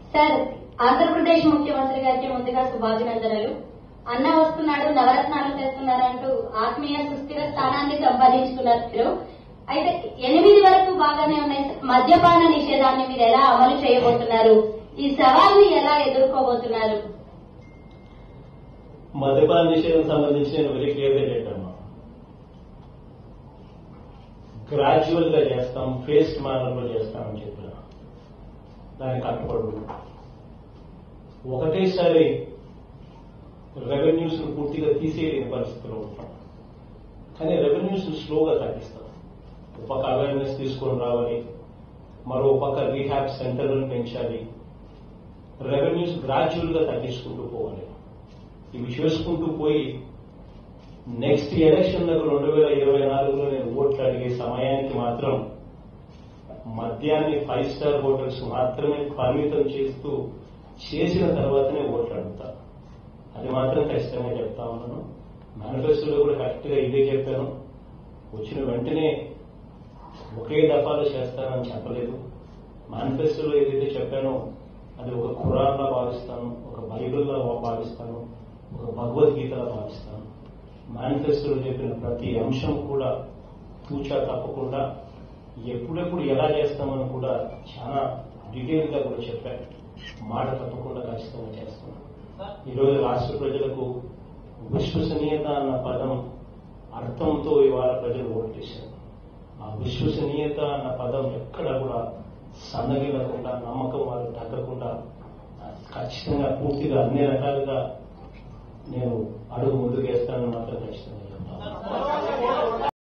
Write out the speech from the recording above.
Sir Andhra Pradesh ముఖ్యమంత్రి గారికి ముందుగా శుభాభినందనలు అన్న వస్తున్నాడు నవరత్నాలు చేస్తున్నారంటూ ఆత్మీయ సుస్థిర స్థానాన్ని సంపాదించుకున్నారు మీరు అయితే ఎనిమిది వరకు బాగానే ఉన్నాయి సార్. మద్యపాన నిషేధాన్ని మీరు ఎలా అమలు చేయబోతున్నారు ఈ సవాల్ని ఎలా ఎదుర్కోబోతున్నారు మద్యపాన నిషేధం సంబంధించి నేను వెరీ క్లియర్గా చెప్పాను గ్రాడ్యువల్ గా చేస్తాం ఫేస్డ్ మేనర్ లో చేస్తామని చెప్పిన దానికి కట్టుబడి ఒకటేసారి రెవెన్యూస్ పూర్తిగా తీసేయలేని పరిస్థితిలో ఉంటాం కానీ రెవెన్యూస్ స్లోగా తగ్గిస్తాం ఒక పక్క అవేర్నెస్ తీసుకొని రావాలి మరో పక్క రీహాబ్ సెంటర్లను పెంచాలి రెవెన్యూస్ గ్రాడ్యువల్ గా తగ్గించుకుంటూ పోవాలి ఇవి చేసుకుంటూ పోయి నెక్స్ట్ ఎలక్షన్ రెండు వేల ఇరవై నాలుగులో నేను ఓట్లు అడిగే సమయానికి మాత్రం మద్యాన్ని ఫైవ్ స్టార్ హోటల్స్ మాత్రమే పరిమితం చేస్తూ చేసిన తర్వాతనే ఓట్లు అడుగుతా అది మాత్రం ఖచ్చితంగా చెప్తా ఉన్నాను మేనిఫెస్టోలో కూడా కరెక్ట్ గా ఇదే చెప్పాను వచ్చిన వెంటనే ఒకే దఫాలో చేస్తానని చెప్పలేదు మేనిఫెస్టోలో ఏదైతే చెప్పానో అది ఒక ఖురాన్లా భావిస్తాను ఒక బైబిల్లా భావిస్తాను ఒక భగవద్గీతలా భావిస్తాను మేనిఫెస్టోలో చెప్పిన ప్రతి అంశం కూడా తూచా తప్పకుండా ఎప్పుడెప్పుడు ఎలా చేస్తామని కూడా చాలా డీటెయిల్ గా కూడా చెప్పాను మాట తప్పకుండా ఖచ్చితంగా చేస్తాను ఈరోజు రాష్ట్ర ప్రజలకు విశ్వసనీయత అన్న పదం అర్థంతో ఇవాళ ప్రజలు ఓటేశారు ఆ విశ్వసనీయత అన్న పదం ఎక్కడ కూడా సన్నగిలకుండా నమ్మకం వాళ్ళు తగ్గకుండా ఖచ్చితంగా పూర్తిగా అన్ని రకాలుగా నేను అడుగు ముందుకు వేస్తానని మాత్రం ఖచ్చితంగా చెప్తాను